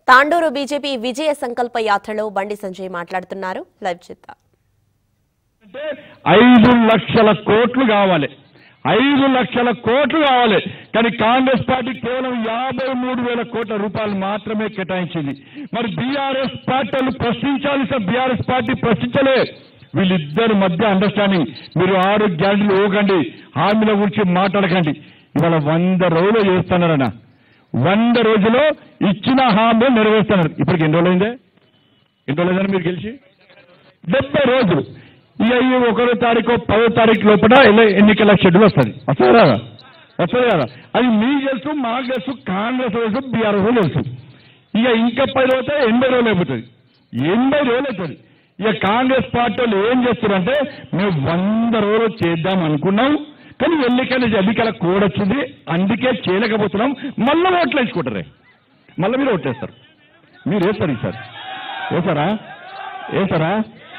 Tandur BJP విజయ సంకల్ప యాత్రలో బండి సంజయ్ మాట్లాడుతున్నారు లైవ్ చేద్దాం అంటే ఐదు లక్షల కోట్లు కావాలి ఐదు లక్షల కోట్లు కావాలి కానీ కాంగ్రెస్ పార్టీ కేవలం యాభై మూడు వేల కోట్ల రూపాయలు మాత్రమే కేటాయించింది మరి బీఆర్ఎస్ పార్టీలు ప్రశ్నించాల్సిన బీఆర్ఎస్ పార్టీ ప్రశ్నించలే వీళ్ళిద్దరి మధ్య అండర్స్టాండింగ్ మీరు ఆరు గ్యారెంటీలు ఇవ్వకండి హామీల గురించి మాట్లాడకండి ఇవాళ వంద రోజులు చేస్తున్నారన్న వంద రోజులు ఇచ్చిన హామీలు నెరవేరుస్తున్నారు ఇప్పటికి ఎన్ని రోజులైందే ఎన్ని రోజులైందని మీరు గెలిచి డెబ్బై రోజులు ఇక ఈ ఒకటో తారీఖు పదో తారీఖు లోపల ఎల్ల- ఎన్నికల షెడ్యూల్ వస్తుంది వస్తుంది కదా వస్తుంది కదా అది మీకు తెలుసు మాకు తెలుసు కాంగ్రెస్ తెలుసు బీఆర్ఎస్ తెలుసు ఇక ఇంకా పది రోజులు ఎనభై రోజులు అయిపోతుంది ఎనభై రోజులు అవుతుంది ఇక కాంగ్రెస్ పార్టీ వాళ్ళు ఏం చేస్తారంటే మేము వంద రోజులు చేద్దాం అనుకున్నాం కానీ ఎన్నికల ఎన్నికల కోడ్ వచ్చింది అందుకే చేయలేకపోతున్నాం మళ్ళీ ఓట్లు వేసుకుంటారే మళ్ళీ మీరు ఓట్లేస్తారు మీరు వేస్తారు ఈసారి వేస్తారా వేస్తారా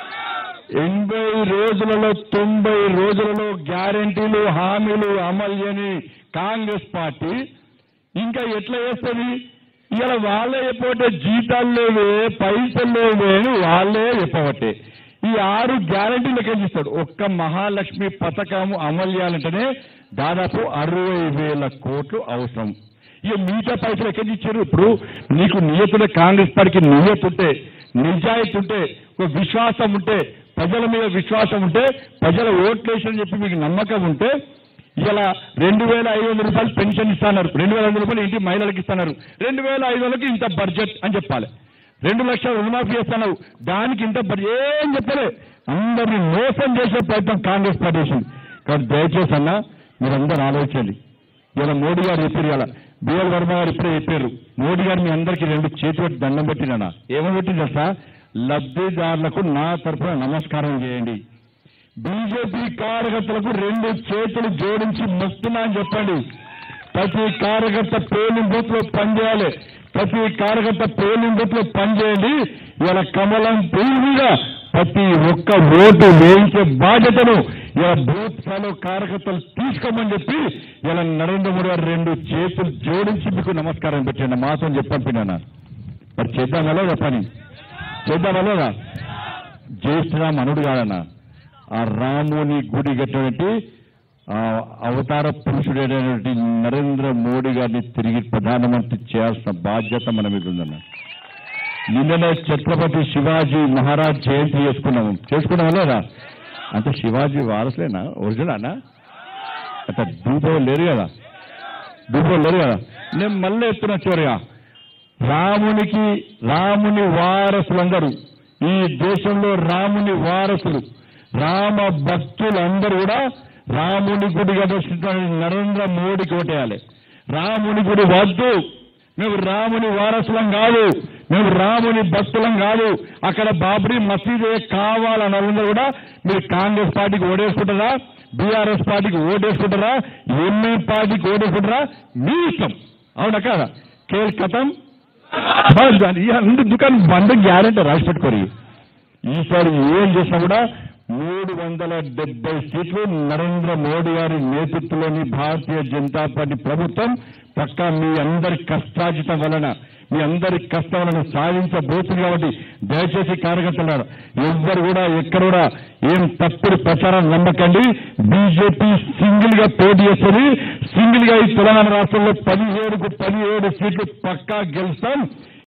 ఎనభై రోజులలో తొంభై రోజులలో గ్యారంటీలు హామీలు అమలు చేయని కాంగ్రెస్ పార్టీ ఇంకా ఎట్లా చేస్తుంది ఇలా వాళ్ళే చెప్పబట్టే జీతాలు లేవే పైసలు లేవే అని వాళ్ళే చెప్పబట్టే ఈ ఆరు గ్యారంటీలు లెక్కిస్తాడు ఒక్క మహాలక్ష్మి పథకం అమలు చేయాలంటేనే దాదాపు అరవై వేల కోట్లు అవసరం ఇక మిగతా పైసలు ఎక్కడి ఇచ్చారు ఇప్పుడు నీకు నియతుడే కాంగ్రెస్ పార్టీకి నియత ఉంటే నిజాయితీ ఉంటే ఒక విశ్వాసం ఉంటే ప్రజల మీద విశ్వాసం ఉంటే ప్రజల ఓట్లేసని చెప్పి మీకు నమ్మకం ఉంటే ఇలా రెండు వేల ఐదు వందల రూపాయలు పెన్షన్ ఇస్తున్నారు రెండు వేల ఐదు వందల రూపాయలు ఇంటి మహిళలకు ఇస్తున్నారు రెండు వేల ఐదు వందలకి ఇంత బడ్జెట్ అని చెప్పాలి రెండు లక్షల రుణమాఫీ చేస్తున్నారు దానికి ఇంత బడ్జెట్ ఏం చెప్పలే అందరినీ మోసం చేసే ప్రయత్నం కాంగ్రెస్ పార్టీ చేసింది కాబట్టి దయచేసి అన్న మీరందరూ ఆలోచించండి ఇలా మోడీ గారు చెప్పారు ఇలా బిఎల్ వర్మ గారు ఇప్పుడే చెప్పారు మోడీ గారు మీ అందరికీ రెండు చేతి పెట్టి దండం పెట్టినా ఏమని పెట్టింది తెలుసా లబ్ధిదారులకు నా తరఫున నమస్కారం చేయండి బీజేపీ కార్యకర్తలకు రెండు చేతులు జోడించి మొక్కున్నా అని చెప్పండి ప్రతి కార్యకర్త పోలింగ్ బూత్ లో పనిచేయాలి ప్రతి కార్యకర్త పోలింగ్ బూత్ లో పనిచేయండి ఇలా కమలం పువ్వు మీద ప్రతి ఒక్క ఓటు వేయించే బాధ్యతను ఇలా బూత్ స్థాయిలో కార్యకర్తలు తీసుకోమని చెప్పి ఇలా నరేంద్ర మోడీ గారు రెండు చేతులు జోడించి మీకు నమస్కారం పెట్టండి మాతో చెప్పంపినా మరి చేద్దామా లేదా పని చేద్దామా లేదా జై శ్రీరామ్ అనుడు కాదన్న ఆ రాముని గుడి కట్టినటువంటి ఆ అవతార పురుషుడైనటువంటి నరేంద్ర మోడీ గారిని తిరిగి ప్రధానమంత్రి చేయాల్సిన బాధ్యత మన మీద ఉందన్న నిన్ననే ఛత్రపతి శివాజీ మహారాజ్ జయంతి చేసుకున్నాము చేసుకున్నామా లేదా అంటే శివాజీ వారసులేనా ఒరిజినల్నా అంటే దూపం లేరు కదా దూపం లేరు కదా నేను మళ్ళీ ఎత్తున చివరిగా రామునికి రాముని వారసులందరూ ఈ దేశంలో రాముని వారసులు రామ భక్తులందరూ కూడా రాముని గుడి దర్శించడానికి నరేంద్ర మోడీకి ఓటేయాలి రాముని గుడి వద్దు మేము రాముని వారసులం కాదు మేము రాముని భక్తులం కాదు అక్కడ బాబ్రీ మసీదే కావాలని వాళ్ళందరూ కూడా మీరు కాంగ్రెస్ పార్టీకి ఓటేసుకుంటారా బీఆర్ఎస్ పార్టీకి ఓటేసుకుంటారా ఎంఏ పార్టీకి ఓటేసుకుంటారా మీ ఇష్టం అవునా కాదా కేల్ కథం బస్ అది అన్ని దుకాణం బంద గ్యారెంటీ రాసి పెట్టుకోరు ఈసారి ఏం చేసినా కూడా మూడు వందల డెబ్బై సీట్లు నరేంద్ర మోడీ గారి నేతృత్వంలోని భారతీయ జనతా పార్టీ ప్రభుత్వం పక్కా మీ అందరి కష్టాజితం వలన మీ అందరి కష్టం వలన సాధించబోతుంది కాబట్టి దయచేసి కార్యకర్తలు ఎవ్వరు కూడా ఎక్కడ కూడా ఏం తప్పుడు ప్రచారం నమ్మకండి బీజేపీ సింగిల్ గా పోటీ చేస్తుంది సింగిల్ గా ఈ తెలంగాణ రాష్ట్రంలో పదిహేడుకు పదిహేడు సీట్లు పక్కా గెలుస్తాం